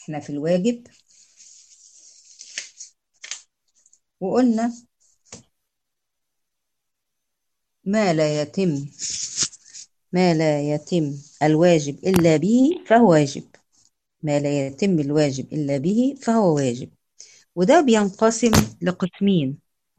احنا في الواجب وقلنا ما لا يتم ما لا يتم الواجب إلا به فهو واجب ما لا يتم الواجب إلا به فهو واجب وده بينقسم لقسمين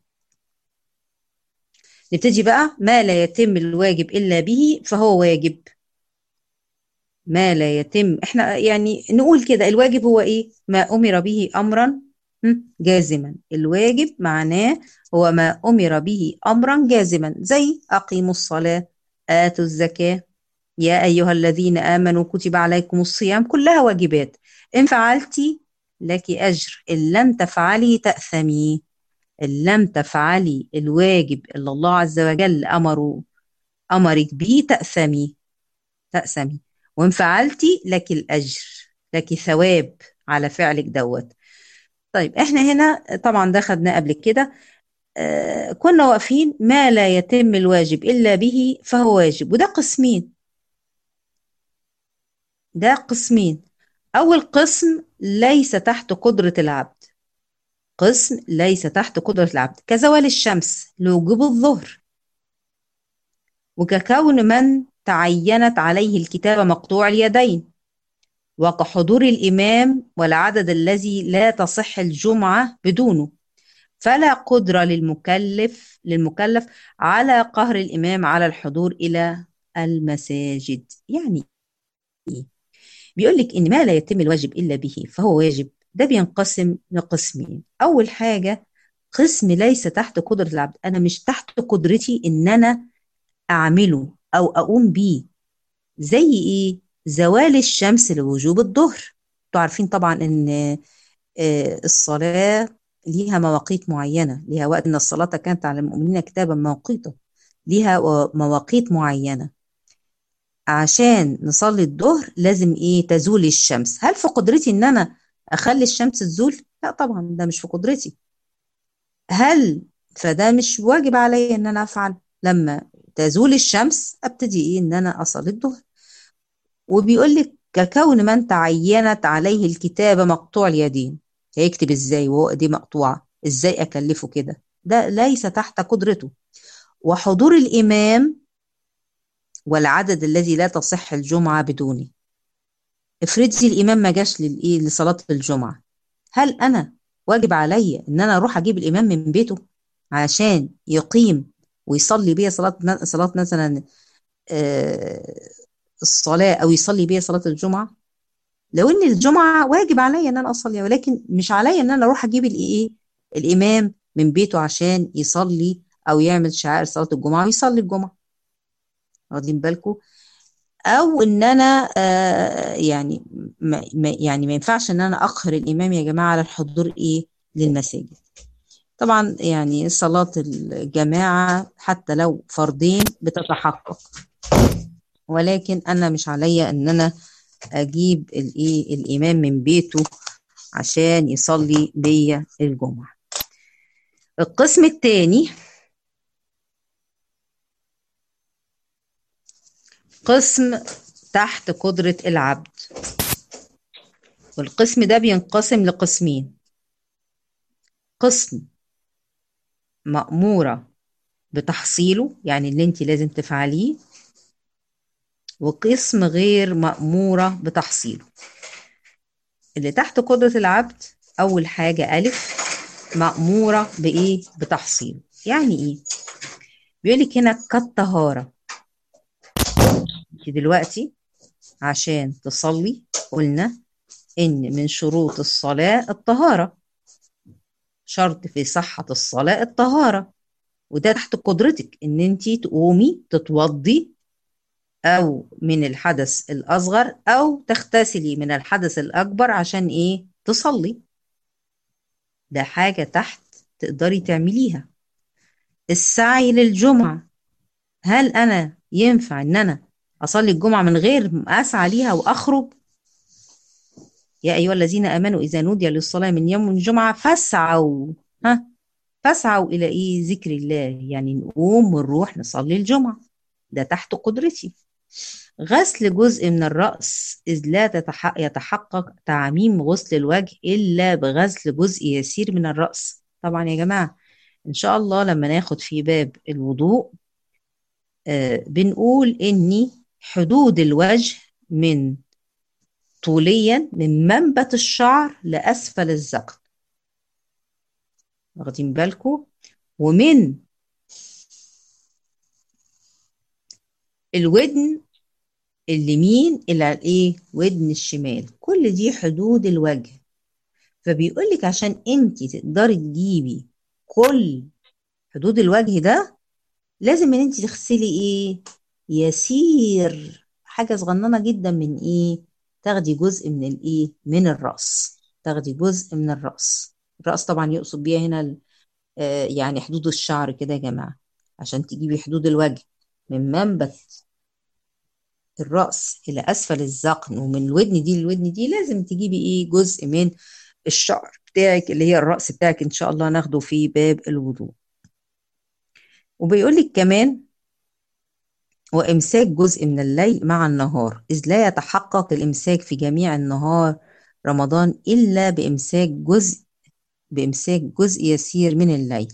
نبتدي بقى ما لا يتم الواجب إلا به فهو واجب ما لا يتم احنا يعني نقول كده الواجب هو ايه ما أمر به أمرا جازما الواجب معناه هو ما أمر به أمرا جازما زي أقيموا الصلاة آتوا الزكاة يا أيها الذين آمنوا كتب عليكم الصيام كلها واجبات إن فعلتي لك أجر إن لم تفعلي تأثمي إن لم تفعلي الواجب اللي الله عز وجل أمره أمرك به تأثمي تأثمي وإن فعلتي لك الأجر لك ثواب على فعلك دوت طيب احنا هنا طبعا ده خدناه قبل كده آه كنا واقفين ما لا يتم الواجب إلا به فهو واجب وده قسمين ده قسمين أول قسم ليس تحت قدرة العبد قسم ليس تحت قدرة العبد كزوال الشمس لوجوب الظهر وككون من تعينت عليه الكتابة مقطوع اليدين وكحضور الإمام والعدد الذي لا تصح الجمعة بدونه فلا قدرة للمكلف للمكلف على قهر الإمام على الحضور إلى المساجد يعني إيه؟ بيقول لك إن ما لا يتم الواجب إلا به فهو واجب ده بينقسم لقسمين أول حاجة قسم ليس تحت قدرة العبد أنا مش تحت قدرتي إن أنا أعمله أو أقوم بيه زي إيه زوال الشمس لوجوب الظهر انتوا عارفين طبعا ان الصلاة ليها مواقيت معينة ليها وقت ان الصلاة كانت على المؤمنين كتابا موقيتا ليها مواقيت معينة عشان نصلي الظهر لازم ايه تزول الشمس هل في قدرتي ان انا اخلي الشمس تزول لا طبعا ده مش في قدرتي هل فده مش واجب عليا ان انا افعل لما تزول الشمس ابتدي ايه ان انا اصلي الظهر وبيقول لك ككون من تعينت عليه الكتابة مقطوع اليدين هيكتب ازاي وهو ايديه مقطوعة ازاي اكلفه كده ده ليس تحت قدرته وحضور الامام والعدد الذي لا تصح الجمعة بدونه افرضي الامام ما جاش للايه لصلاة الجمعة هل انا واجب عليا ان انا اروح اجيب الامام من بيته عشان يقيم ويصلي بيا صلاة صلاة مثلا آه الصلاة أو يصلي بيها صلاة الجمعة لو إن الجمعة واجب عليا إن أنا أصلي ولكن مش عليا إن أنا أروح أجيب الإيه الإمام من بيته عشان يصلي أو يعمل شعائر صلاة الجمعة ويصلي الجمعة واخدين بالكم أو إن أنا آه يعني ما يعني ما ينفعش إن أنا أقهر الإمام يا جماعة على الحضور إيه للمساجد طبعا يعني صلاة الجماعة حتى لو فردين بتتحقق ولكن انا مش عليا ان انا اجيب الايه الامام من بيته عشان يصلي بيا الجمعه القسم الثاني قسم تحت قدرة العبد والقسم ده بينقسم لقسمين قسم مأمورة بتحصيله يعني اللي انت لازم تفعليه وقسم غير مأمورة بتحصيله اللي تحت قدرة العبد أول حاجة ألف مأمورة بإيه بتحصيله يعني إيه بيقولك هنا كالطهارة دلوقتي عشان تصلي قلنا إن من شروط الصلاة الطهارة شرط في صحة الصلاة الطهارة وده تحت قدرتك إن أنت تقومي تتوضي أو من الحدث الأصغر أو تغتسلي من الحدث الأكبر عشان إيه تصلي ده حاجة تحت تقدري تعمليها السعي للجمعة هل أنا ينفع إن أنا أصلي الجمعة من غير ما أسعى ليها وأخرج يا أيها الذين آمنوا إذا نودي للصلاة من يوم الجمعة فاسعوا ها فاسعوا إلى إيه ذكر الله يعني نقوم ونروح نصلي الجمعة ده تحت قدرتي غسل جزء من الرأس إذ لا تتح- يتحقق تعميم غسل الوجه إلا بغسل جزء يسير من الرأس طبعا يا جماعة إن شاء الله لما ناخد في باب الوضوء آه بنقول إني حدود الوجه من طوليا من منبت الشعر لأسفل الذقن واخدين بالكم ومن الودن اليمين الى الايه ودن الشمال كل دي حدود الوجه فبيقول لك عشان انت تقدري تجيبي كل حدود الوجه ده لازم ان انت تغسلي ايه يسير حاجه صغننه جدا من ايه تاخدي جزء من الايه من الراس تاخدي جزء من الراس الراس طبعا يقصد بيها هنا ال- آه، يعني حدود الشعر كده يا جماعه عشان تجيبي حدود الوجه من منبت الرأس إلى أسفل الذقن ومن الودن دي للودن دي لازم تجيبي إيه جزء من الشعر بتاعك اللي هي الرأس بتاعك إن شاء الله ناخده في باب الوضوء وبيقول لك كمان وإمساك جزء من الليل مع النهار إذ لا يتحقق الإمساك في جميع النهار رمضان إلا بإمساك جزء بإمساك جزء يسير من الليل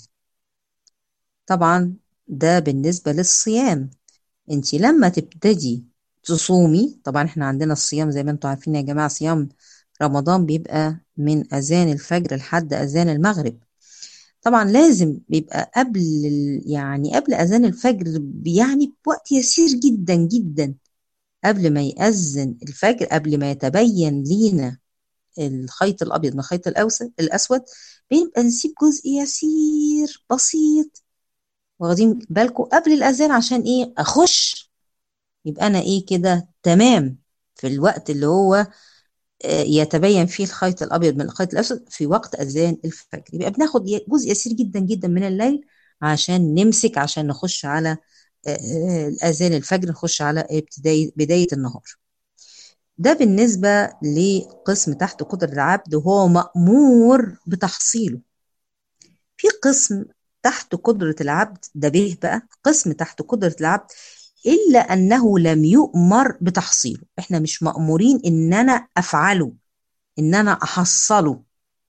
طبعا ده بالنسبة للصيام انت لما تبتدي تصومي طبعا احنا عندنا الصيام زي ما انتم عارفين يا جماعة صيام رمضان بيبقى من أذان الفجر لحد أذان المغرب طبعا لازم بيبقى قبل ال- يعني قبل أذان الفجر يعني بوقت يسير جدا جدا قبل ما يأذن الفجر قبل ما يتبين لينا الخيط الأبيض من الخيط الأوس- الأسود بيبقى نسيب جزء يسير بسيط واخدين بالكم قبل الأذان عشان إيه أخش يبقى أنا إيه كده تمام في الوقت اللي هو آه، يتبين فيه الخيط الأبيض من الخيط الأسود في وقت أذان الفجر يبقى بناخد ي- جزء يسير جدا جدا من الليل عشان نمسك عشان نخش على آه، آه، الأذان الفجر نخش على ابتداية بداية النهار ده بالنسبة لقسم تحت قدرة العبد وهو مأمور بتحصيله في قسم تحت قدرة العبد ده به بقى قسم تحت قدرة العبد إلا أنه لم يؤمر بتحصيله إحنا مش مأمورين إن أنا أفعله إن أنا أحصله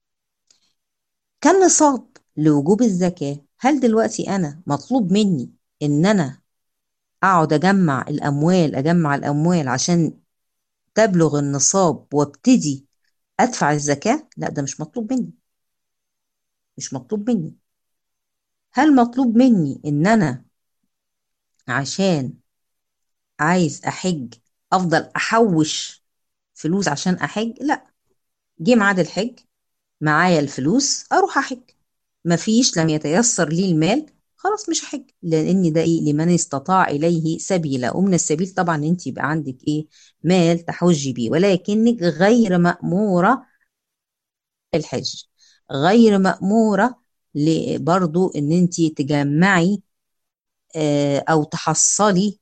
كالنصاب لوجوب الزكاة هل دلوقتي أنا مطلوب مني إن أنا أقعد أجمع الأموال أجمع الأموال عشان تبلغ النصاب وابتدي أدفع الزكاة لا ده مش مطلوب مني مش مطلوب مني هل مطلوب مني إن أنا عشان عايز أحج أفضل أحوش فلوس عشان أحج لا جه ميعاد الحج معايا الفلوس أروح أحج مفيش لم يتيسر لي المال خلاص مش هحج لان ده ايه لمن استطاع اليه سبيلا ومن السبيل طبعا انت يبقى عندك ايه مال تحجي بيه ولكنك غير مأمورة الحج غير مأمورة ل- برضو ان انت تجمعي آه، او تحصلي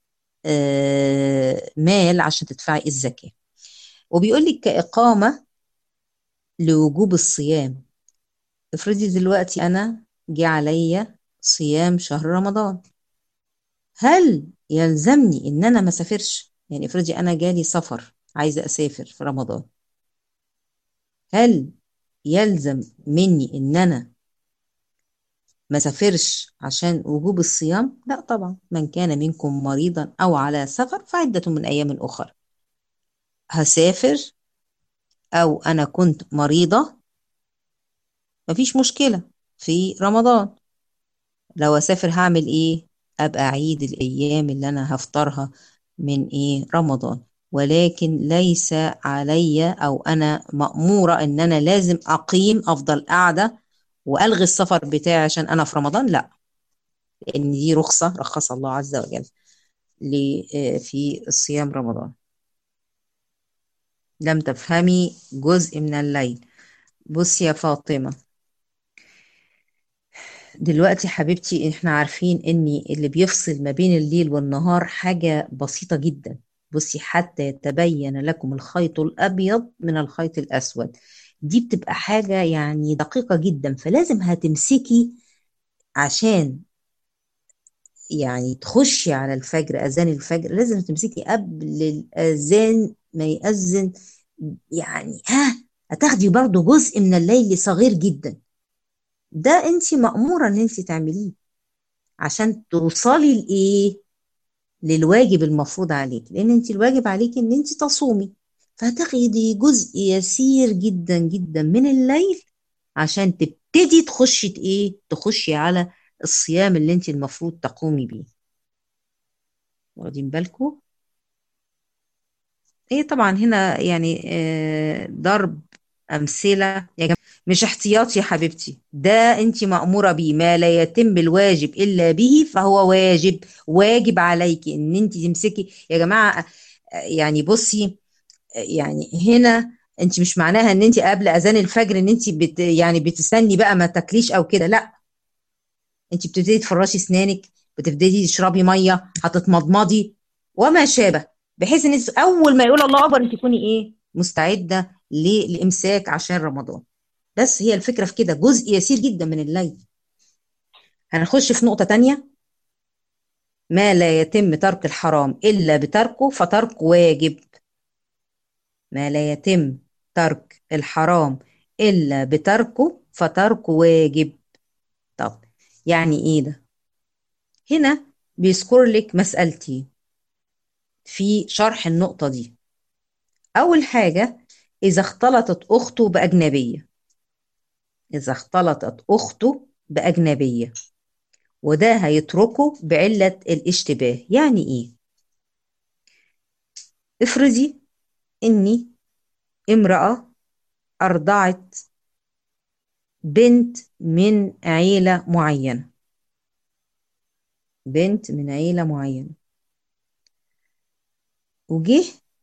آه، مال عشان تدفعي الزكاة وبيقول لك كإقامة لوجوب الصيام افرضي دلوقتي انا جه عليا صيام شهر رمضان هل يلزمني ان انا ما اسافرش يعني افرضي انا جالي سفر عايزه اسافر في رمضان هل يلزم مني ان انا ما اسافرش عشان وجوب الصيام لا طبعا من كان منكم مريضا او على سفر فعدة من ايام اخرى هسافر او انا كنت مريضة مفيش مشكلة في رمضان لو اسافر هعمل ايه ابقى اعيد الايام اللي انا هفطرها من ايه رمضان ولكن ليس علي او انا مأمورة ان انا لازم اقيم افضل قاعدة والغي السفر بتاعي عشان انا في رمضان لا لان دي رخصة رخص الله عز وجل ل- آه، في صيام رمضان لم تفهمي جزء من الليل بصي يا فاطمة دلوقتي حبيبتي احنا عارفين ان اللي بيفصل ما بين الليل والنهار حاجة بسيطة جدا بصي حتى يتبين لكم الخيط الأبيض من الخيط الأسود دي بتبقى حاجة يعني دقيقة جدا فلازم هتمسكي عشان يعني تخشي على الفجر اذان الفجر لازم تمسكي قبل الاذان ما يأذن يعني ها هتاخدي برضو جزء من الليل صغير جدا ده انت مأمورة ان انت تعمليه عشان توصلي لايه للواجب المفروض عليك لان انت الواجب عليك ان انت تصومي فهتاخدي جزء يسير جدا جدا من الليل عشان تبتدي تخشي ايه تخشي على الصيام اللي انت المفروض تقومي بيه واخدين بالكم ايه طبعا هنا يعني آه، ضرب امثله يا جماعه مش احتياط يا حبيبتي ده انت مأموره بيه ما لا يتم الواجب الا به فهو واجب واجب عليك ان انت تمسكي يا جماعه آه، يعني بصي آه، يعني هنا انت مش معناها ان انت قبل اذان الفجر ان انت بت يعني بتستني بقى ما تاكليش او كده لا انت بتبتدي تفرشي اسنانك بتبتدي تشربي ميه هتتمضمضي وما شابه بحيث ان انت اول ما يقول الله اكبر انت تكوني ايه مستعده للامساك عشان رمضان بس هي الفكره في كده جزء يسير جدا من الليل هنخش في نقطه تانية ما لا يتم ترك الحرام الا بتركه فترك واجب ما لا يتم ترك الحرام الا بتركه فترك واجب طب يعني ايه ده هنا بيذكر لك مسألتين في شرح النقطة دي أول حاجة إذا اختلطت أخته بأجنبية إذا اختلطت أخته بأجنبية وده هيتركه بعلة الاشتباه يعني إيه؟ افرضي إني امرأة أرضعت بنت من عيلة معينة بنت من عيلة معينة وجه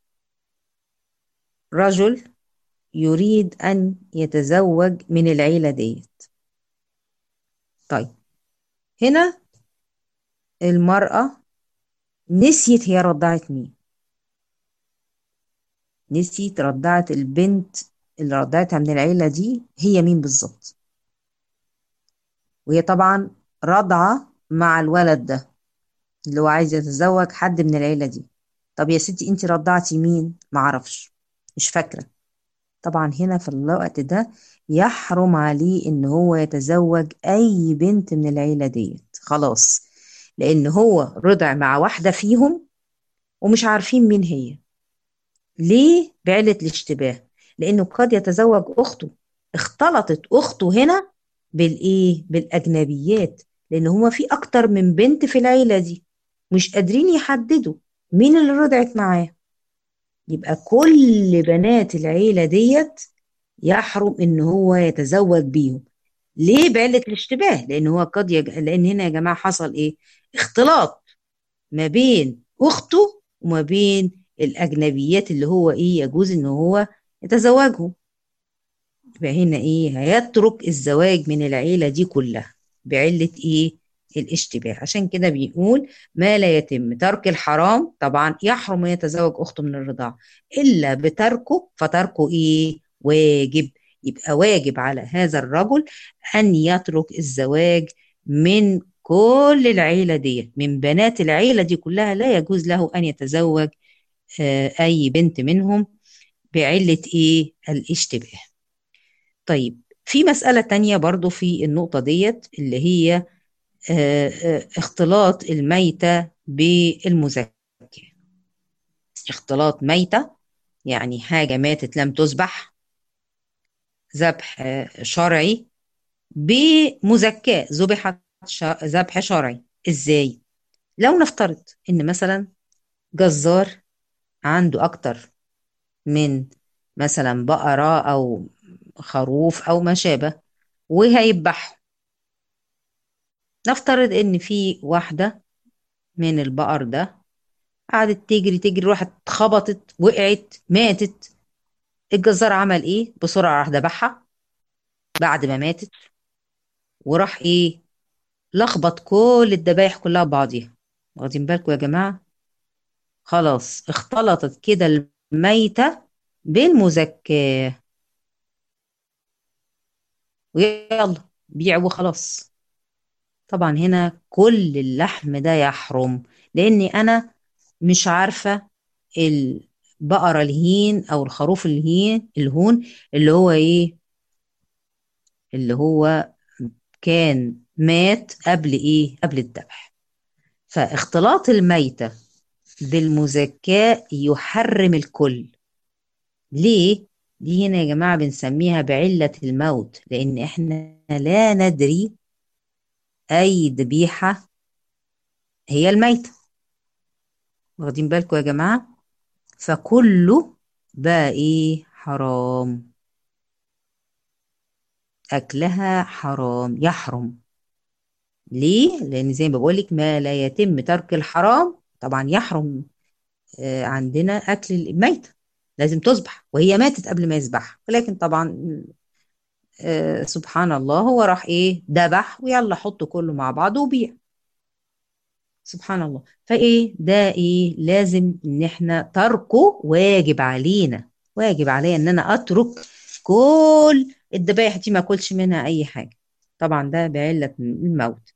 رجل يريد أن يتزوج من العيلة ديت طيب هنا المرأة نسيت هي رضعت مين نسيت رضعت البنت اللي رضعتها من العيلة دي هي مين بالظبط وهي طبعا رضعة مع الولد ده اللي هو عايز يتزوج حد من العيلة دي طب يا ستي انت رضعتي مين معرفش مش فاكرة طبعا هنا في الوقت ده يحرم عليه ان هو يتزوج اي بنت من العيلة ديت خلاص لان هو رضع مع واحدة فيهم ومش عارفين مين هي ليه بعلة الاشتباه لانه قد يتزوج اخته اختلطت اخته هنا بالايه بالاجنبيات لان هما في اكتر من بنت في العيلة دي مش قادرين يحددوا مين اللي رضعت معاه يبقى كل بنات العيلة ديت يحرم ان هو يتزوج بيهم ليه بعلة الاشتباه لان هو قد يج... لان هنا يا جماعة حصل ايه اختلاط ما بين اخته وما بين الاجنبيات اللي هو ايه يجوز ان هو يتزوجهم يبقى هنا ايه هيترك الزواج من العيلة دي كلها بعلة ايه الاشتباه عشان كده بيقول ما لا يتم ترك الحرام طبعا يحرم يتزوج اخته من الرضاعة الا بتركه فتركه ايه واجب يبقى واجب على هذا الرجل ان يترك الزواج من كل العيلة دي من بنات العيلة دي كلها لا يجوز له ان يتزوج آه، اي بنت منهم بعلة ايه الاشتباه طيب في مسألة تانية برضو في النقطة ديت اللي هي آه، آه، اختلاط الميتة بالمزكى اختلاط ميتة يعني حاجة ماتت لم تذبح ذبح آه، شرعي بمزكاة ذبحت ش- ذبح شرعي ازاي لو نفترض ان مثلا جزار عنده اكتر من مثلا بقرة او خروف او ما شابه وهيذبحهم نفترض ان في واحدة من البقر ده قعدت تجري تجري راحت اتخبطت وقعت ماتت الجزار عمل ايه بسرعة راح ذبحها بعد ما ماتت وراح ايه لخبط كل الذبايح كلها ببعضيها واخدين بالكم يا جماعة خلاص اختلطت كده الميتة بالمزكاة ويلا بيع وخلاص طبعا هنا كل اللحم ده يحرم لاني انا مش عارفة البقرة الهين او الخروف الهين الهون اللي هو ايه اللي هو كان مات قبل ايه قبل الذبح فاختلاط الميتة بالمزكاة يحرم الكل ليه دي هنا يا جماعة بنسميها بعلة الموت لان احنا لا ندري اي ذبيحة هي الميتة واخدين بالكم يا جماعة فكله بقى ايه حرام اكلها حرام يحرم ليه لان زي ما بقولك ما لا يتم ترك الحرام طبعا يحرم آه، عندنا اكل الميتة لازم تذبح وهي ماتت قبل ما يذبحها ولكن طبعا آه، سبحان الله هو راح ايه ذبح ويلا حطه كله مع بعضه وبيع سبحان الله فايه ده ايه لازم ان احنا تركه واجب علينا واجب عليا ان انا اترك كل الذبايح دي ما اكلش منها اي حاجه طبعا ده بعله الموت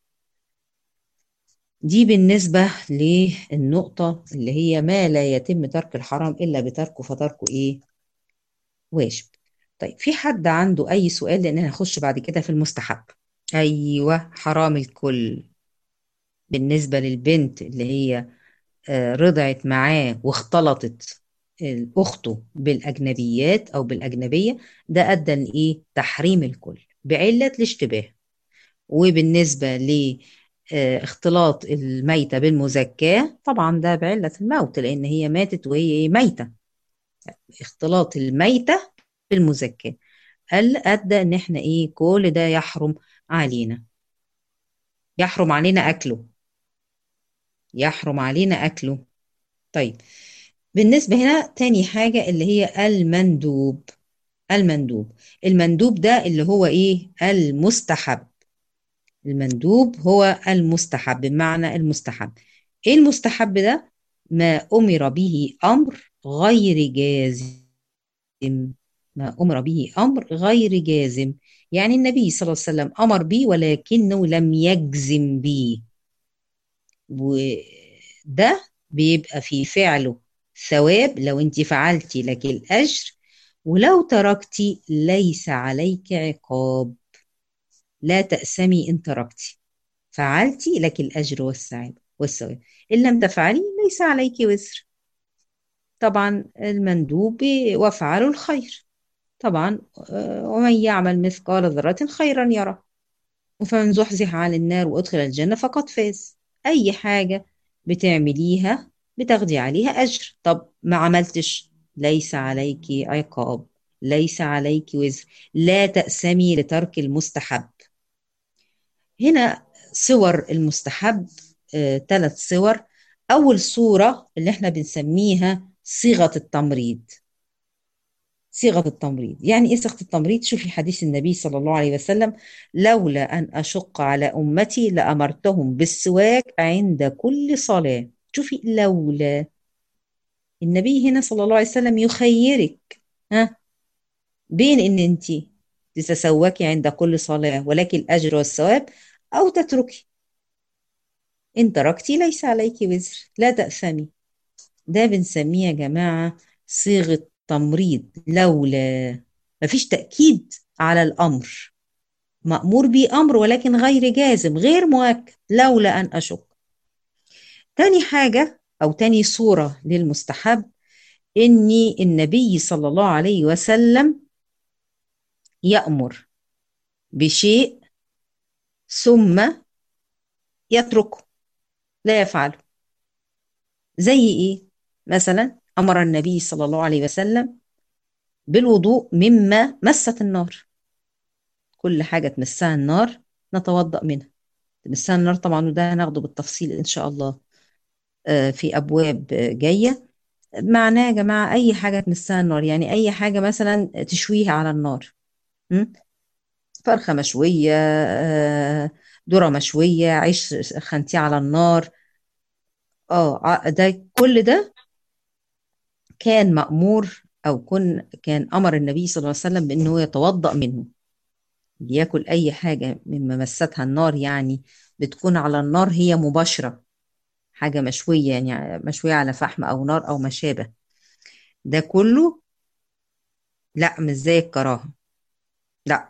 دي بالنسبه للنقطه اللي هي ما لا يتم ترك الحرام الا بتركه فتركه ايه واجب طيب في حد عنده اي سؤال لان انا هخش بعد كده في المستحب ايوه حرام الكل بالنسبة للبنت اللي هي آه، رضعت معاه واختلطت أخته بالأجنبيات أو بالأجنبية ده أدى لإيه؟ تحريم الكل بعلة الاشتباه وبالنسبة لاختلاط الميتة بالمزكاة طبعا ده بعلة الموت لأن هي ماتت وهي ميتة اختلاط الميتة بالمزكاة قال أدى إن إحنا إيه كل ده يحرم علينا يحرم علينا أكله يحرم علينا أكله طيب بالنسبة هنا تاني حاجة اللي هي المندوب المندوب المندوب ده اللي هو إيه المستحب المندوب هو المستحب بمعنى المستحب إيه المستحب ده ما أمر به أمر غير جازم ما أمر به أمر غير جازم يعني النبي صلى الله عليه وسلم أمر به ولكنه لم يجزم به وده بيبقى في فعله ثواب لو انت فعلتي لك الأجر ولو تركتي ليس عليك عقاب لا تأسمي إن تركتي فعلتي لك الأجر والثواب والثواب إن لم تفعلي ليس عليك وزر طبعا المندوب وافعلوا الخير طبعا ومن يعمل مثقال ذرة خيرا يرى وفمن زحزح عن النار وأدخل الجنة فقد فاز أي حاجة بتعمليها بتاخدي عليها أجر طب ما عملتش ليس عليك عقاب ليس عليك وزر لا تأسمي لترك المستحب هنا صور المستحب ثلاث آه، صور أول صورة اللي احنا بنسميها صيغة التمريض صيغة التمريض يعني إيه صيغة التمريض شوفي حديث النبي صلى الله عليه وسلم لولا أن أشق على أمتي لأمرتهم بالسواك عند كل صلاة شوفي لولا النبي هنا صلى الله عليه وسلم يخيرك ها بين ان انت تتسوكي عند كل صلاة ولك الأجر والثواب أو تتركي إن تركتي ليس عليك وزر لا تأثمي ده بنسميه يا جماعة صيغة تمريض لولا مفيش تأكيد على الأمر مأمور به أمر ولكن غير جازم غير مؤكد لولا أن أشك تاني حاجة أو تاني صورة للمستحب إني النبي صلى الله عليه وسلم يأمر بشيء ثم يتركه لا يفعله زي إيه؟ مثلا أمر النبي صلى الله عليه وسلم بالوضوء مما مست النار كل حاجة تمسها النار نتوضأ منها تمسها النار طبعا وده هناخده بالتفصيل إن شاء الله آه، في أبواب جاية معناه يا جماعة أي حاجة تمسها النار يعني أي حاجة مثلا تشويها على النار فرخة مشوية آه، ذرة مشوية عيش خنتيه على النار اه ده كل ده كان مأمور أو كن كان أمر النبي صلى الله عليه وسلم بأنه يتوضأ منه ياكل أي حاجة مما مستها النار يعني بتكون على النار هي مباشرة حاجة مشوية يعني مشوية على فحم أو نار أو ما شابه ده كله لا مش زي الكراهة لا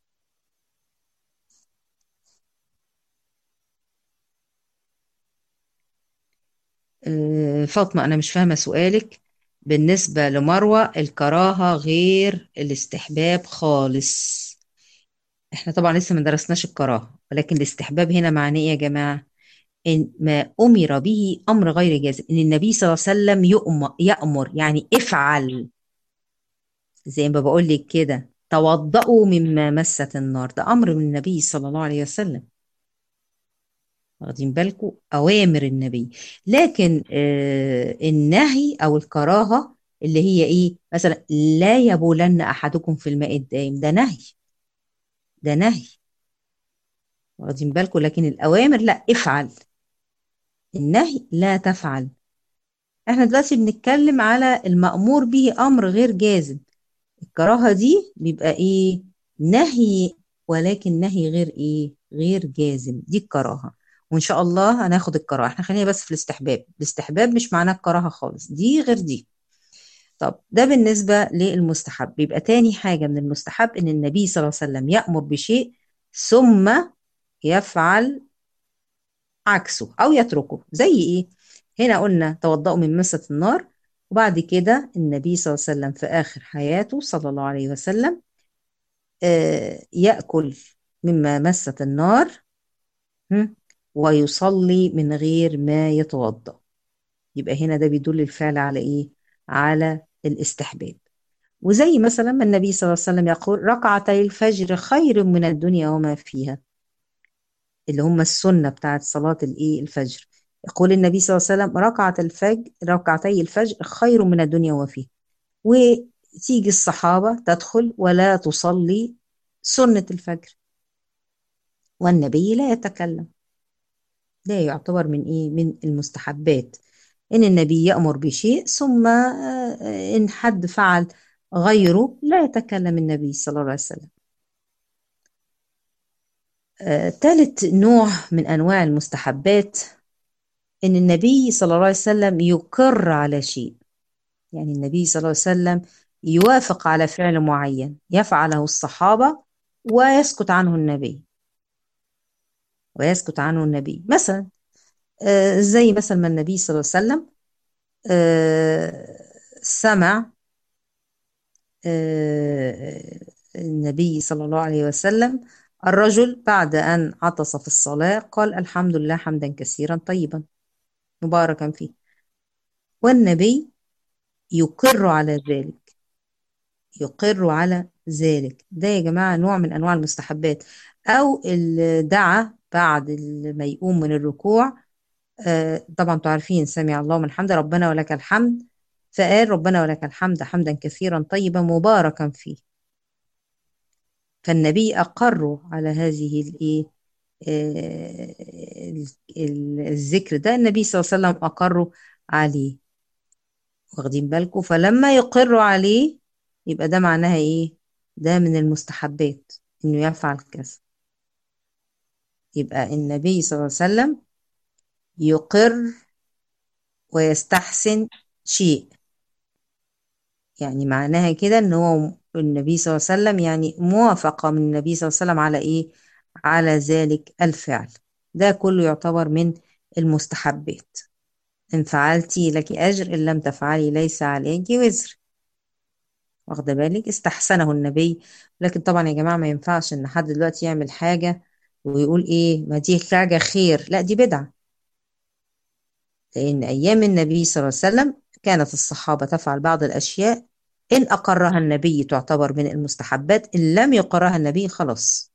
آه، فاطمة أنا مش فاهمة سؤالك بالنسبة لمروة الكراهة غير الاستحباب خالص احنا طبعا لسه ما درسناش الكراهة ولكن الاستحباب هنا معناه ايه يا جماعة إن ما أمر به أمر غير جازم إن النبي صلى الله عليه وسلم يؤمر, يأمر يعني افعل زي ما بقول لك كده توضأوا مما مست النار ده أمر من النبي صلى الله عليه وسلم واخدين بالكم أوامر النبي لكن آه النهي أو الكراهة اللي هي إيه مثلا لا يبولن أحدكم في الماء الدائم ده نهي ده نهي واخدين بالكم لكن الأوامر لا افعل النهي لا تفعل احنا دلوقتي بنتكلم على المأمور به أمر غير جازم الكراهة دي بيبقى ايه نهي ولكن نهي غير ايه غير جازم دي الكراهة وان شاء الله هناخد الكراهة احنا خلينا بس في الاستحباب الاستحباب مش معناه الكراهة خالص دي غير دي طب ده بالنسبة للمستحب بيبقى تاني حاجة من المستحب ان النبي صلى الله عليه وسلم يأمر بشيء ثم يفعل عكسه او يتركه زي ايه هنا قلنا توضأوا من مسة النار وبعد كده النبي صلى الله عليه وسلم في آخر حياته صلى الله عليه وسلم آه يأكل مما مست النار ويصلي من غير ما يتوضأ يبقى هنا ده بيدل الفعل على ايه على الاستحباب وزي مثلا ما النبي صلى الله عليه وسلم يقول ركعتي الفجر خير من الدنيا وما فيها اللي هم السنة بتاعت صلاة الايه الفجر يقول النبي صلى الله عليه وسلم ركعة الفجر ركعتي الفجر خير من الدنيا وما فيها وتيجي الصحابة تدخل ولا تصلي سنة الفجر والنبي لا يتكلم ده يعتبر من ايه من المستحبات ان النبي يأمر بشيء ثم ان حد فعل غيره لا يتكلم النبي صلى الله عليه وسلم آه، ثالث نوع من انواع المستحبات ان النبي صلى الله عليه وسلم يقر على شيء يعني النبي صلى الله عليه وسلم يوافق على فعل معين يفعله الصحابة ويسكت عنه النبي ويسكت عنه النبي مثلا آه زي مثلا ما النبي صلى الله عليه وسلم آه سمع آه النبي صلى الله عليه وسلم الرجل بعد أن عطس في الصلاة قال الحمد لله حمدا كثيرا طيبا مباركا فيه والنبي يقر على ذلك يقر على ذلك ده يا جماعة نوع من أنواع المستحبات أو دعا بعد ما يقوم من الركوع آه طبعا انتوا عارفين سمع الله من حمد ربنا ولك الحمد فقال ربنا ولك الحمد حمدا كثيرا طيبا مباركا فيه فالنبي أقر على هذه الإيه الذكر ده النبي صلى الله عليه وسلم أقروا عليه واخدين بالكم فلما يقروا عليه يبقى ده معناها ايه ده من المستحبات انه يفعل كذا يبقى النبي صلى الله عليه وسلم يقر ويستحسن شيء يعني معناها كده ان هو النبي صلى الله عليه وسلم يعني موافقة من النبي صلى الله عليه وسلم على ايه على ذلك الفعل ده كله يعتبر من المستحبات إن فعلتي لك أجر إن لم تفعلي ليس عليك وزر واخده بالك استحسنه النبي لكن طبعا يا جماعة ما ينفعش إن حد دلوقتي يعمل حاجة ويقول إيه ما دي حاجة خير لا دي بدعة لأن أيام النبي صلى الله عليه وسلم كانت الصحابة تفعل بعض الأشياء إن أقرها النبي تعتبر من المستحبات إن لم يقرها النبي خلاص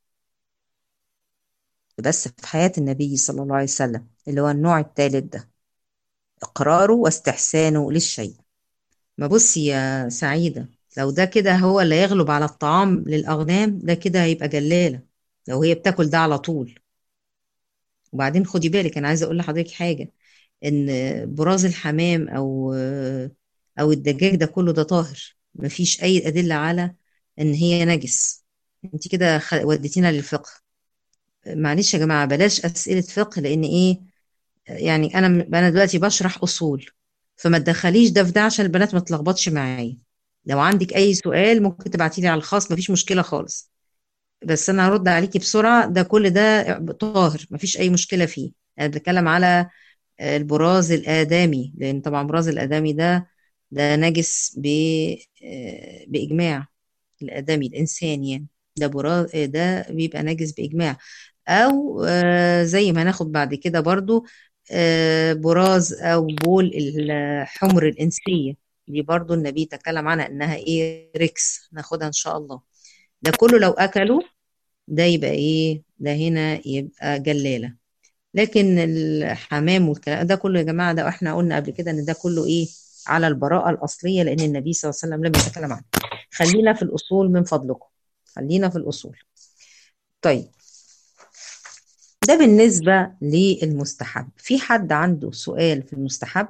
بس في حياة النبي صلى الله عليه وسلم اللي هو النوع الثالث ده إقراره واستحسانه للشيء ما بصي يا سعيدة لو ده كده هو اللي يغلب على الطعام للأغنام ده كده هيبقى جلالة لو هي بتاكل ده على طول وبعدين خدي بالك أنا عايزة أقول لحضرتك حاجة إن براز الحمام أو أو الدجاج ده كله ده طاهر مفيش أي أدلة على إن هي نجس أنت كده وديتينا للفقه معلش يا جماعة بلاش أسئلة فقه لأن إيه يعني أنا أنا دلوقتي بشرح أصول فما تدخليش ده في ده عشان البنات ما تلخبطش معايا لو عندك أي سؤال ممكن تبعتيلي على الخاص مفيش مشكلة خالص بس أنا هرد عليكي بسرعة ده كل ده طاهر مفيش أي مشكلة فيه أنا بتكلم على البراز الآدمي لأن طبعا براز الآدمي ده ده نجس ب بإجماع الآدمي الإنسان يعني ده براز ده بيبقى نجس بإجماع أو زي ما هناخد بعد كده برضو براز أو بول الحمر الإنسية دي برضو النبي تكلم عنها إنها إيه ريكس ناخدها إن شاء الله ده كله لو أكلوا ده يبقى إيه ده هنا يبقى جلالة لكن الحمام والكلام ده كله يا جماعة ده احنا قلنا قبل كده ان ده كله ايه على البراءة الأصلية لأن النبي صلى الله عليه وسلم لم يتكلم عنه خلينا في الأصول من فضلكم خلينا في الأصول طيب ده بالنسبة للمستحب في حد عنده سؤال في المستحب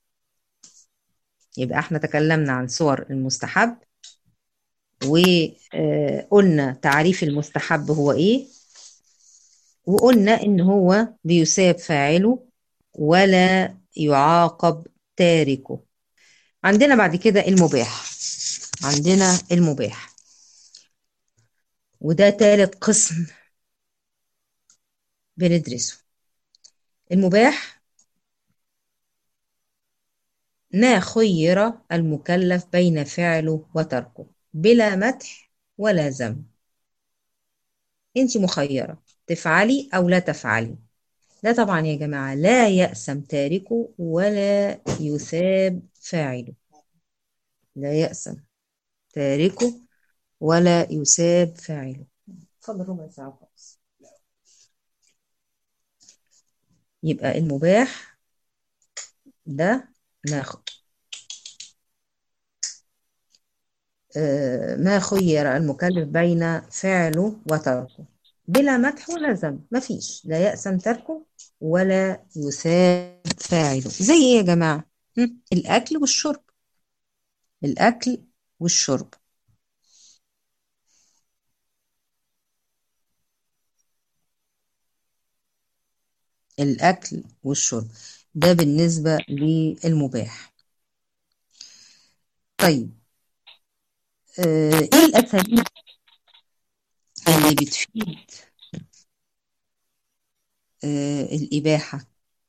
يبقى احنا تكلمنا عن صور المستحب وقلنا تعريف المستحب هو ايه وقلنا ان هو بيساب فاعله ولا يعاقب تاركه عندنا بعد كده المباح عندنا المباح وده تالت قسم بندرسه المباح ما خير المكلف بين فعله وتركه بلا مدح ولا ذم انت مخيره تفعلي أو لا تفعلي ده طبعا يا جماعة لا يأسم تاركه ولا يثاب فاعله لا يأسم تاركه ولا يثاب فاعله اتفضل ربع ساعة خلاص يبقى المباح ده ناخد آه ما خير المكلف بين فعله وتركه بلا مدح ولا ذم مفيش لا يأسم تركه ولا يثاب فاعله زي ايه يا جماعة الأكل والشرب الأكل والشرب الأكل والشرب ده بالنسبة للمباح طيب آه ايه الأساليب اللي بتفيد آه الإباحة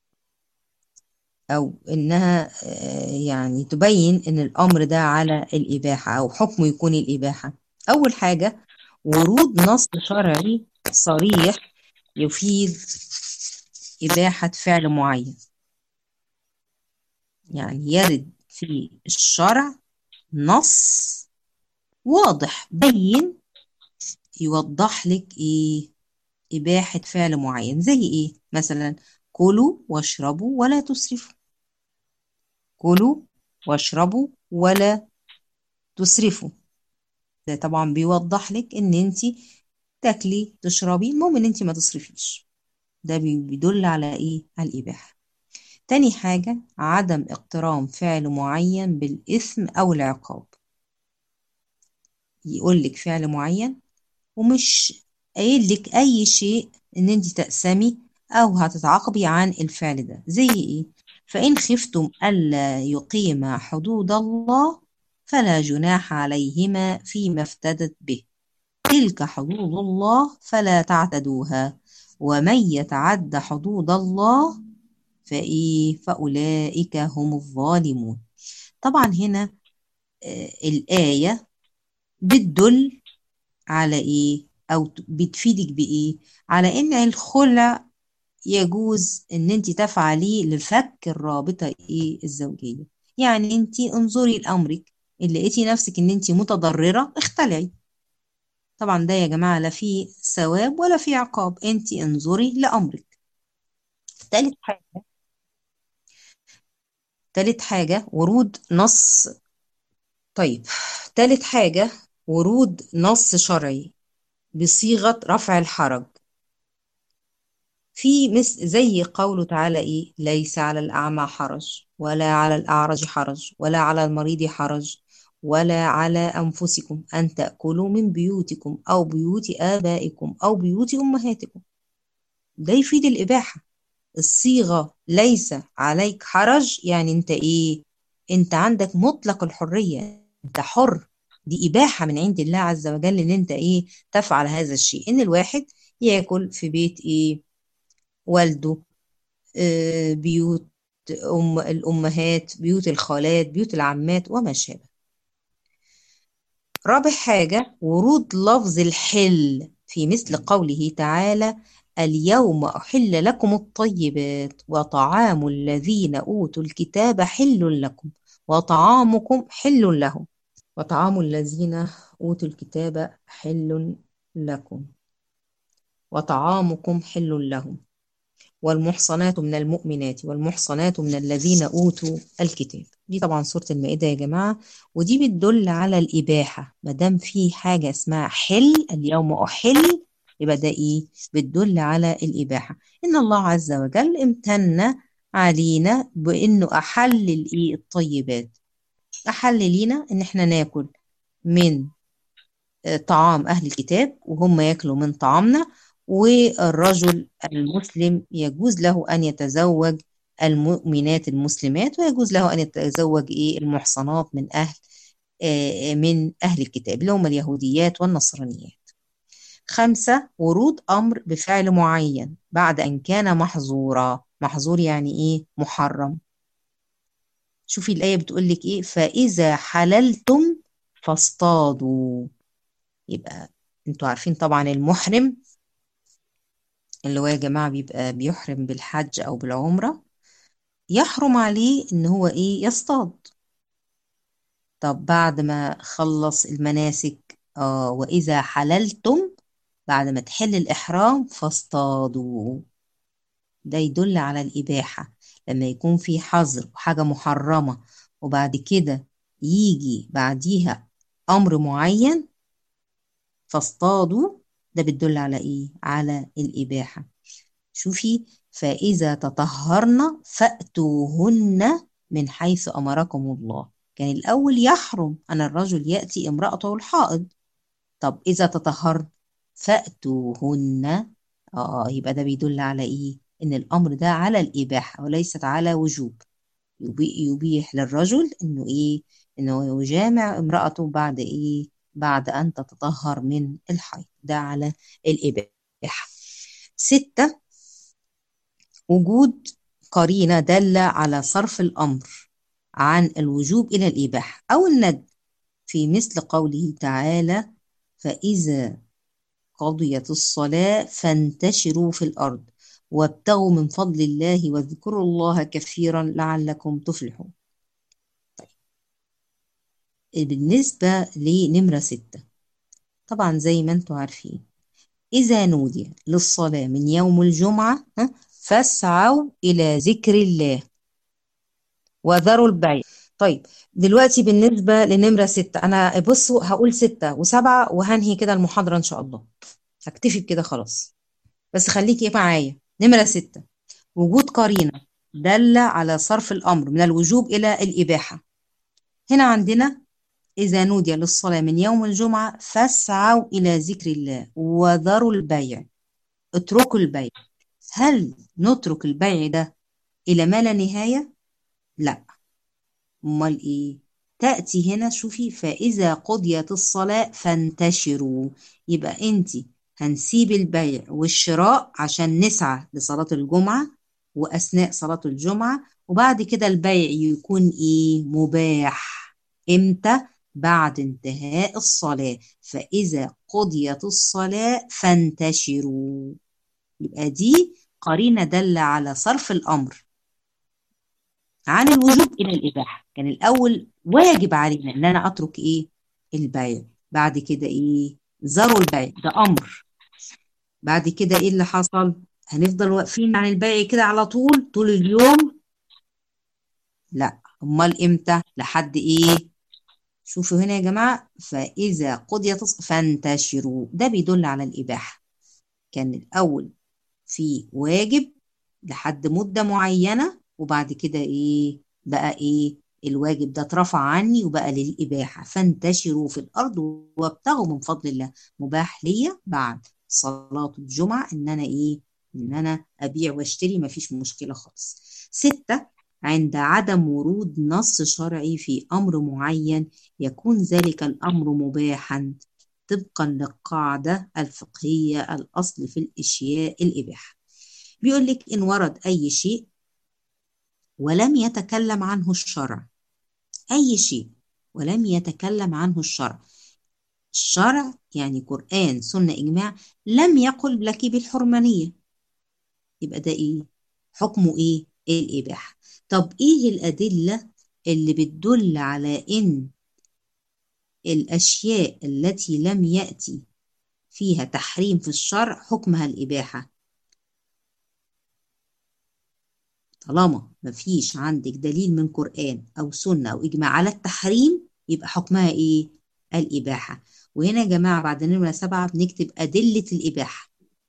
أو إنها آه يعني تبين إن الأمر ده على الإباحة أو حكمه يكون الإباحة أول حاجة ورود نص شرعي صريح يفيد إباحة فعل معين يعني يرد في الشرع نص واضح بين يوضح لك ايه إباحة فعل معين زي ايه مثلا كلوا واشربوا ولا تسرفوا كلوا واشربوا ولا تسرفوا ده طبعا بيوضح لك ان انت تاكلي تشربي المهم ان انت ما تصرفيش ده بيدل على ايه على الإباحة تاني حاجة عدم اقتران فعل معين بالإثم أو العقاب يقول لك فعل معين ومش قايل لك اي شيء ان انت تأسمي او هتتعاقبي عن الفعل ده زي ايه فان خفتم الا يقيما حدود الله فلا جناح عليهما فيما افتدت به تلك حدود الله فلا تعتدوها ومن يتعد حدود الله فايه فاولئك هم الظالمون طبعا هنا آه الآية بتدل على ايه او بتفيدك بايه على ان الخلع يجوز ان انت تفعليه لفك الرابطه ايه الزوجيه يعني انت انظري لامرك اللي لقيتي نفسك ان انت متضرره اختلعي طبعا ده يا جماعه لا فيه ثواب ولا فيه عقاب انت انظري لامرك تالت حاجه تالت حاجه ورود نص طيب تالت حاجه ورود نص شرعي بصيغة رفع الحرج في مثل زي قوله تعالى إيه ليس على الأعمى حرج ولا على الأعرج حرج ولا على المريض حرج ولا على أنفسكم أن تأكلوا من بيوتكم أو بيوت آبائكم أو بيوت أمهاتكم ده يفيد الإباحة الصيغة ليس عليك حرج يعني انت ايه انت عندك مطلق الحرية انت حر دي إباحة من عند الله عز وجل ان انت ايه تفعل هذا الشيء ان الواحد ياكل في بيت ايه والده آه بيوت أم الأمهات بيوت الخالات بيوت العمات وما شابه رابع حاجة ورود لفظ الحل في مثل قوله تعالى اليوم أحل لكم الطيبات وطعام الذين أوتوا الكتاب حل لكم وطعامكم حل لهم وطعام الذين أوتوا الكتاب حل لكم وطعامكم حل لهم والمحصنات من المؤمنات والمحصنات من الذين أوتوا الكتاب دي طبعا سورة المائدة يا جماعة ودي بتدل على الإباحة ما دام في حاجة اسمها حل اليوم أحل يبقى ده إيه بتدل على الإباحة إن الله عز وجل امتن علينا بإنه أحل الإيه الطيبات أحل لينا إن إحنا ناكل من طعام أهل الكتاب وهم ياكلوا من طعامنا والرجل المسلم يجوز له أن يتزوج المؤمنات المسلمات ويجوز له أن يتزوج إيه المحصنات من أهل من أهل الكتاب اللي هم اليهوديات والنصرانيات خمسة ورود أمر بفعل معين بعد أن كان محظورا محظور يعني إيه محرم شوفي الآية بتقول لك إيه فإذا حللتم فاصطادوا يبقى انتوا عارفين طبعا المحرم اللي هو يا جماعة بيبقى بيحرم بالحج أو بالعمرة يحرم عليه إن هو إيه يصطاد طب بعد ما خلص المناسك آه وإذا حللتم بعد ما تحل الإحرام فاصطادوا ده يدل على الإباحة لما يكون في حظر وحاجة محرمة وبعد كده يجي بعديها أمر معين فاصطادوا ده بتدل على إيه؟ على الإباحة شوفي فإذا تطهرن فأتوهن من حيث أمركم الله كان الأول يحرم أن الرجل يأتي امرأته الحائض طب إذا تطهرن فأتوهن آه يبقى ده بيدل على إيه؟ إن الأمر ده على الإباحة وليست على وجوب يبيح للرجل إنه إيه؟ إنه يجامع امرأته بعد إيه؟ بعد أن تتطهر من الحيض ده على الإباحة ستة وجود قرينة دالة على صرف الأمر عن الوجوب إلى الإباحة أو الند في مثل قوله تعالى فإذا قضيت الصلاة فانتشروا في الأرض وابتغوا من فضل الله واذكروا الله كثيرا لعلكم تفلحون طيب. بالنسبة لنمرة ستة طبعا زي ما انتم عارفين إذا نودي للصلاة من يوم الجمعة فاسعوا إلى ذكر الله وذروا البيع طيب دلوقتي بالنسبة لنمرة ستة أنا بصوا هقول ستة وسبعة وهنهي كده المحاضرة إن شاء الله هكتفي بكده خلاص بس خليكي معايا نمرة ستة وجود قرينة دالة على صرف الأمر من الوجوب إلى الإباحة هنا عندنا إذا نودي للصلاة من يوم الجمعة فاسعوا إلى ذكر الله وذروا البيع اتركوا البيع هل نترك البيع ده إلى ما لا نهاية؟ لا أمال إيه؟ تأتي هنا شوفي فإذا قضيت الصلاة فانتشروا يبقى أنت هنسيب البيع والشراء عشان نسعى لصلاة الجمعة وأثناء صلاة الجمعة وبعد كده البيع يكون إيه؟ مباح إمتى؟ بعد انتهاء الصلاة فإذا قضيت الصلاة فانتشروا يبقى دي قرينة دل على صرف الأمر عن الوجوب إلى الإباحة كان الأول واجب علينا إن أنا أترك إيه البيع بعد كده إيه ذروا البيع ده أمر بعد كده إيه اللي حصل هنفضل واقفين عن البيع كده على طول طول اليوم لا أمال إمتى لحد إيه شوفوا هنا يا جماعة فإذا قضيت فانتشروا ده بيدل على الإباحة كان الأول في واجب لحد مدة معينة وبعد كده إيه بقى إيه الواجب ده اترفع عني وبقى للإباحة فانتشروا في الأرض وابتغوا من فضل الله مباح ليا بعد صلاة الجمعة إن أنا إيه ان انا ابيع واشتري مفيش مشكلة خالص ستة عند عدم ورود نص شرعي في امر معين يكون ذلك الامر مباحا طبقا للقاعدة الفقهية الاصل في الاشياء الاباحة بيقول لك ان ورد اي شيء ولم يتكلم عنه الشرع اي شيء ولم يتكلم عنه الشرع الشرع يعني قرآن سنة إجماع لم يقل لك بالحرمانية يبقى ده إيه؟ حكمه إيه؟ الإباحة طب إيه الأدلة اللي بتدل على إن الأشياء التي لم يأتي فيها تحريم في الشرع حكمها الإباحة طالما مفيش عندك دليل من قرآن أو سنة أو إجماع على التحريم يبقى حكمها إيه؟ الإباحة وهنا يا جماعة بعد نمرة سبعة بنكتب أدلة الإباحة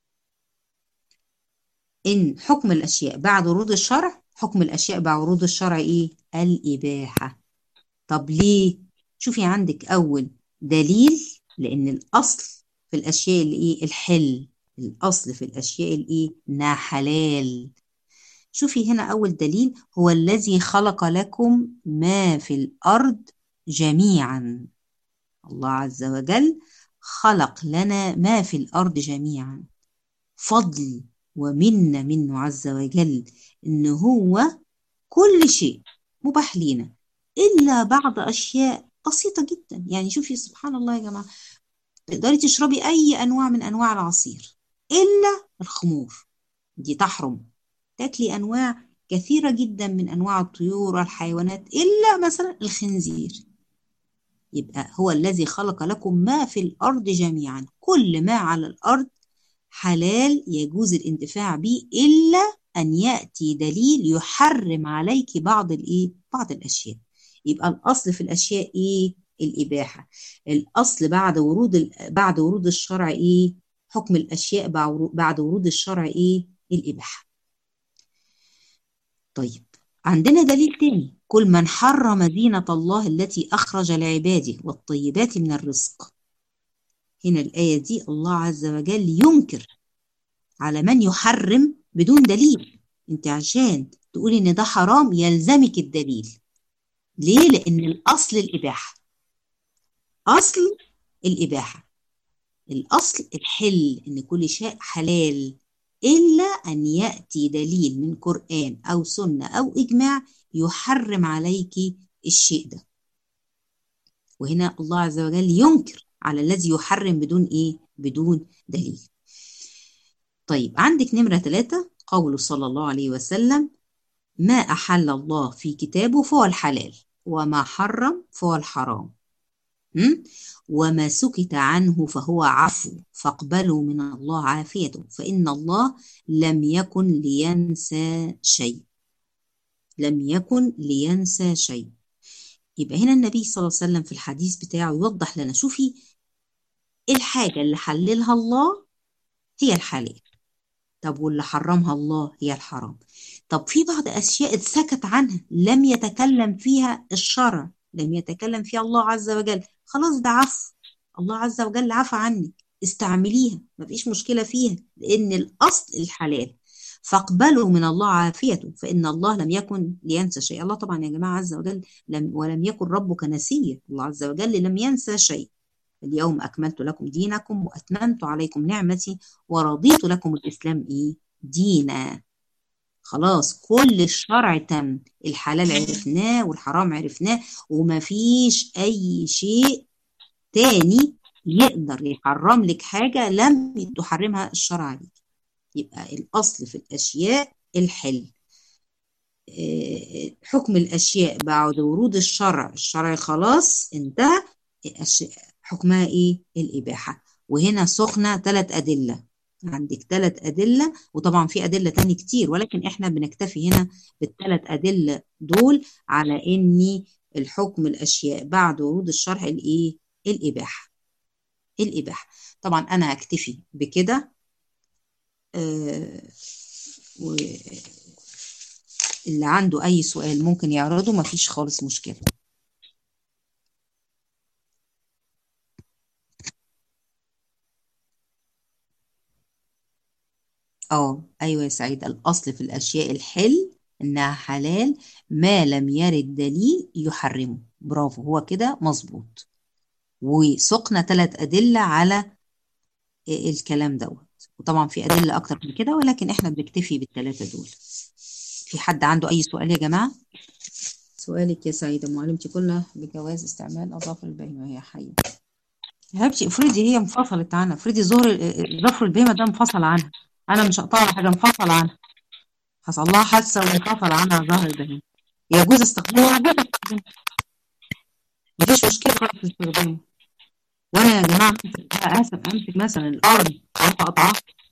إن حكم الأشياء بعد ورود الشرع حكم الأشياء بعد ورود الشرع إيه؟ الإباحة طب ليه؟ شوفي عندك أول دليل لأن الأصل في الأشياء اللي إيه؟ الحل الأصل في الأشياء الإيه؟ إنها حلال شوفي هنا أول دليل هو الذي خلق لكم ما في الأرض جميعا الله عز وجل خلق لنا ما في الأرض جميعا فضل ومنة منه عز وجل إن هو كل شيء مباح لينا إلا بعض أشياء بسيطة جدا يعني شوفي سبحان الله يا جماعة تقدري تشربي أي أنواع من أنواع العصير إلا الخمور دي تحرم تاكلي أنواع كثيرة جدا من أنواع الطيور والحيوانات إلا مثلا الخنزير يبقى هو الذي خلق لكم ما في الأرض جميعا كل ما على الأرض حلال يجوز الانتفاع به إلا أن يأتي دليل يحرم عليك بعض الإيه؟ بعض الأشياء يبقى الأصل في الأشياء إيه؟ الإباحة الأصل بعد ورود ال... بعد ورود الشرع إيه؟ حكم الأشياء بعد ورود الشرع إيه؟ الإباحة طيب عندنا دليل تاني كل من حرم زينة الله التي أخرج لعباده والطيبات من الرزق هنا الآية دي الله عز وجل ينكر على من يحرم بدون دليل انت عشان تقولي ان ده حرام يلزمك الدليل ليه لان الاصل الاباحه اصل الاباحه الاصل الحل ان كل شيء حلال الا ان ياتي دليل من قران او سنه او اجماع يحرم عليك الشيء ده وهنا الله عز وجل ينكر على الذي يحرم بدون ايه بدون دليل طيب عندك نمرة ثلاثة قوله صلى الله عليه وسلم ما أحل الله في كتابه فهو الحلال وما حرم فهو الحرام م? وما سكت عنه فهو عفو فاقبلوا من الله عافيته فإن الله لم يكن لينسى شيء لم يكن لينسى شيء يبقى هنا النبي صلى الله عليه وسلم في الحديث بتاعه يوضح لنا شوفي الحاجة اللي حللها الله هي الحلال طب واللي حرمها الله هي الحرام طب في بعض أشياء اتسكت عنها لم يتكلم فيها الشرع لم يتكلم فيها الله عز وجل خلاص ده عفو الله عز وجل عفى عنك استعمليها مفيش مشكلة فيها لأن الأصل الحلال فاقبلوا من الله عافيته فإن الله لم يكن لينسى شيء الله طبعا يا جماعة عز وجل لم ولم يكن ربك نسيا الله عز وجل لم ينسى شيء اليوم أكملت لكم دينكم وأتممت عليكم نعمتي ورضيت لكم الإسلام إيه دينا خلاص كل الشرع تم الحلال عرفناه والحرام عرفناه وما فيش أي شيء تاني يقدر يحرم لك حاجة لم تحرمها الشرع عليك يبقى الأصل في الأشياء الحل حكم الأشياء بعد ورود الشرع الشرع خلاص انتهى حكمها إيه الإباحة وهنا سخنة ثلاث أدلة عندك ثلاث أدلة وطبعا في أدلة تاني كتير ولكن إحنا بنكتفي هنا بالثلاث أدلة دول على إن الحكم الأشياء بعد ورود الشرع الإيه الإباحة الإباحة طبعا أنا هكتفي بكده آه واللي عنده أي سؤال ممكن يعرضه مفيش خالص مشكلة اه ايوه يا سعيد الاصل في الاشياء الحل انها حلال ما لم يرد دليل يحرمه برافو هو كده مظبوط وسقنا ثلاث ادله على الكلام دوت وطبعا في ادله اكتر من كده ولكن احنا بنكتفي بالثلاثه دول في حد عنده اي سؤال يا جماعه سؤالك يا سعيده معلمتي قلنا بجواز استعمال اظافر البهيمه وهي حيه يا حبيبتي افرضي هي انفصلت عنها افرضي ظهر ظفر البهيمه ده انفصل عنها انا مش هقطع حاجه انفصل عنها حصل لها حادثه وانفصل عنها ظهر البهيمه يجوز استخدامها مفيش مشكله خالص في استخدامه وانا يا جماعه اسف امسك مثلا الارض واروح اقطعها